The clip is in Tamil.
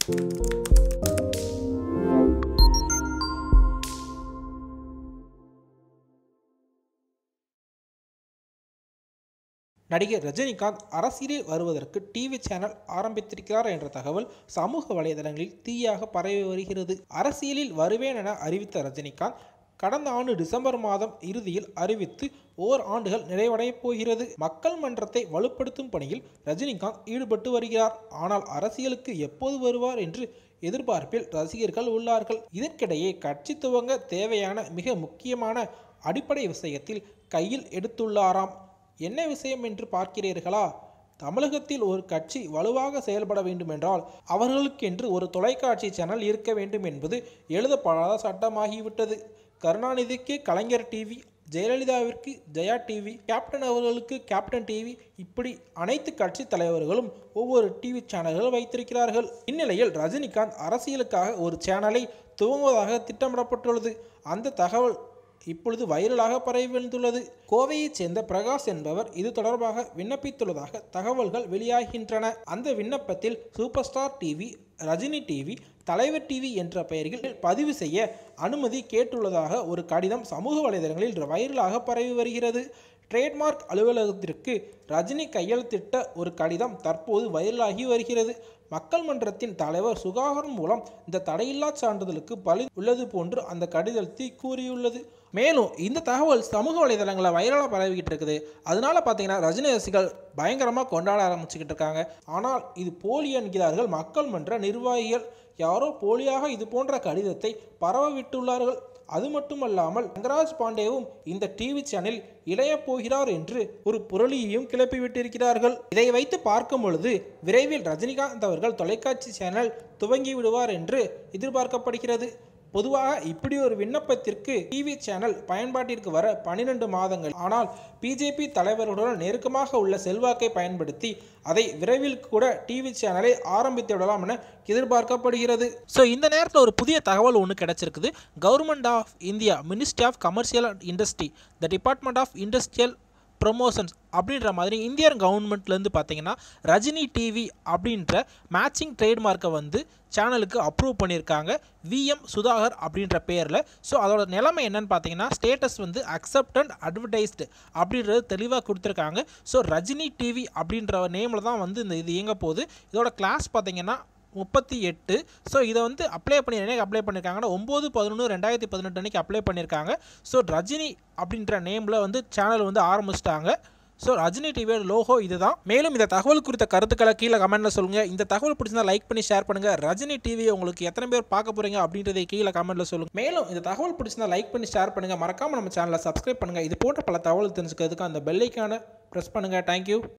நடிகர் ரஜினிகாந்த் அரசியலில் வருவதற்கு டிவி சேனல் ஆரம்பித்திருக்கிறார் என்ற தகவல் சமூக வலைதளங்களில் தீயாக பரவி வருகிறது அரசியலில் வருவேன் என அறிவித்த ரஜினிகாந்த் கடந்த ஆண்டு டிசம்பர் மாதம் இறுதியில் அறிவித்து ஓர் ஆண்டுகள் நிறைவடையப் போகிறது மக்கள் மன்றத்தை வலுப்படுத்தும் பணியில் ரஜினிகாந்த் ஈடுபட்டு வருகிறார் ஆனால் அரசியலுக்கு எப்போது வருவார் என்று எதிர்பார்ப்பில் ரசிகர்கள் உள்ளார்கள் இதற்கிடையே கட்சி துவங்க தேவையான மிக முக்கியமான அடிப்படை விஷயத்தில் கையில் எடுத்துள்ளாராம் என்ன விஷயம் என்று பார்க்கிறீர்களா தமிழகத்தில் ஒரு கட்சி வலுவாக செயல்பட வேண்டுமென்றால் அவர்களுக்கென்று ஒரு தொலைக்காட்சி சேனல் இருக்க வேண்டும் என்பது எழுதப்படாத சட்டமாகிவிட்டது கருணாநிதிக்கு கலைஞர் டிவி ஜெயலலிதாவிற்கு ஜெயா டிவி கேப்டன் அவர்களுக்கு கேப்டன் டிவி இப்படி அனைத்து கட்சி தலைவர்களும் ஒவ்வொரு டிவி சேனல்கள் வைத்திருக்கிறார்கள் இந்நிலையில் ரஜினிகாந்த் அரசியலுக்காக ஒரு சேனலை துவங்குவதாக திட்டமிடப்பட்டுள்ளது அந்த தகவல் இப்பொழுது வைரலாக பரவி வந்துள்ளது கோவையைச் சேர்ந்த பிரகாஷ் என்பவர் இது தொடர்பாக விண்ணப்பித்துள்ளதாக தகவல்கள் வெளியாகின்றன அந்த விண்ணப்பத்தில் super star TV Rajini TV Thalaivar TV என்ற பெயரில் பதிவு செய்ய அனுமதி கேட்டுள்ளதாக ஒரு கடிதம் சமூக வலைதளங்களில் வைரலாக பரவி வருகிறது ட்ரேட்மார்க் அலுவலகத்திற்கு ரஜினி கையெழுத்திட்ட ஒரு கடிதம் தற்போது வைரலாகி வருகிறது மக்கள் மன்றத்தின் தலைவர் சுகாகரன் மூலம் இந்த தடையில்லா சான்றிதழுக்கு பலி உள்ளது போன்று அந்த கடிதத்தில் கூறியுள்ளது மேலும் இந்த தகவல் சமூக வலைதளங்களில் வைரலாக பரவிக்கிட்டு இருக்குது அதனால பார்த்தீங்கன்னா ரஜினி ரசிகர்கள் பயங்கரமாக கொண்டாட ஆரம்பிச்சுக்கிட்டு இருக்காங்க ஆனால் இது போலி என்கிறார்கள் மக்கள் மன்ற நிர்வாகிகள் யாரோ போலியாக இது போன்ற கடிதத்தை பரவ விட்டுள்ளார்கள் அது மட்டுமல்லாமல் ரங்கராஜ் பாண்டேவும் இந்த டிவி சேனல் இணைய போகிறார் என்று ஒரு புரளியையும் கிளப்பிவிட்டிருக்கிறார்கள் இதை வைத்து பார்க்கும் பொழுது விரைவில் ரஜினிகாந்த் அவர்கள் தொலைக்காட்சி சேனல் துவங்கி விடுவார் என்று எதிர்பார்க்கப்படுகிறது பொதுவாக இப்படி ஒரு விண்ணப்பத்திற்கு டிவி சேனல் பயன்பாட்டிற்கு வர பன்னிரண்டு மாதங்கள் ஆனால் பிஜேபி தலைவர்களுடன் நெருக்கமாக உள்ள செல்வாக்கை பயன்படுத்தி அதை விரைவில் கூட டிவி சேனலை ஆரம்பித்து விடலாம் என எதிர்பார்க்கப்படுகிறது ஸோ இந்த நேரத்தில் ஒரு புதிய தகவல் ஒன்று கிடைச்சிருக்குது government of India ministry of commercial and industry the department of industrial promotions அப்படின்ற மாதிரி இந்தியன் கவர்மெண்ட்லேருந்து பார்த்தீங்கன்னா ரஜினி டிவி அப்படின்ற மேட்சிங் ட்ரேட்மார்க்கை வந்து சேனலுக்கு அப்ரூவ் பண்ணியிருக்காங்க விஎம் சுதாகர் அப்படின்ற பேரில் ஸோ அதோட நிலைமை என்னன்னு பார்த்தீங்கன்னா ஸ்டேட்டஸ் வந்து அக்செப்ட் அண்ட் அட்வர்டைஸ்டு அப்படின்றது தெளிவாக கொடுத்துருக்காங்க ஸோ ரஜினி டிவி அப்படின்ற நேமில் தான் வந்து இந்த இது இயங்க போகுது இதோட கிளாஸ் பார்த்தீங்கன்னா முப்பத்தி எட்டு ஸோ இதை வந்து அப்ளை பண்ணி என்னைக்கு அப்ளை பண்ணியிருக்காங்கன்னா ஒம்பது பதினொன்று ரெண்டாயிரத்தி பதினெட்டு அன்றைக்கி அப்ளை பண்ணியிருக்காங்க ஸோ ரஜினி அப்படின்ற நேமில் வந்து சேனல் வந்து ஆரம்பிச்சிட்டாங்க ஸோ ரஜினி டிவியோட லோகோ இதுதான் மேலும் இந்த தகவல் குறித்த கருத்துக்களை கீழே கமெண்ட்டில் சொல்லுங்கள் இந்த தகவல் பிடிச்சிருந்தா லைக் பண்ணி ஷேர் பண்ணுங்கள் ரஜினி டிவி உங்களுக்கு எத்தனை பேர் பார்க்க போகிறீங்க அப்படின்றதை கீழே கமெண்ட்டில் சொல்லுங்கள் மேலும் இந்த தகவல் பிடிச்சிருந்தா லைக் பண்ணி ஷேர் பண்ணுங்கள் மறக்காமல் நம்ம சேனலை சப்ஸ்கிரைப் பண்ணுங்கள் இது போன்ற பல தகவல் தெரிஞ்சுக்கிறதுக்கு அந்த பெல்லைக்கான ப்ரெஸ் பண்ணுங்கள் தேங்க்யூ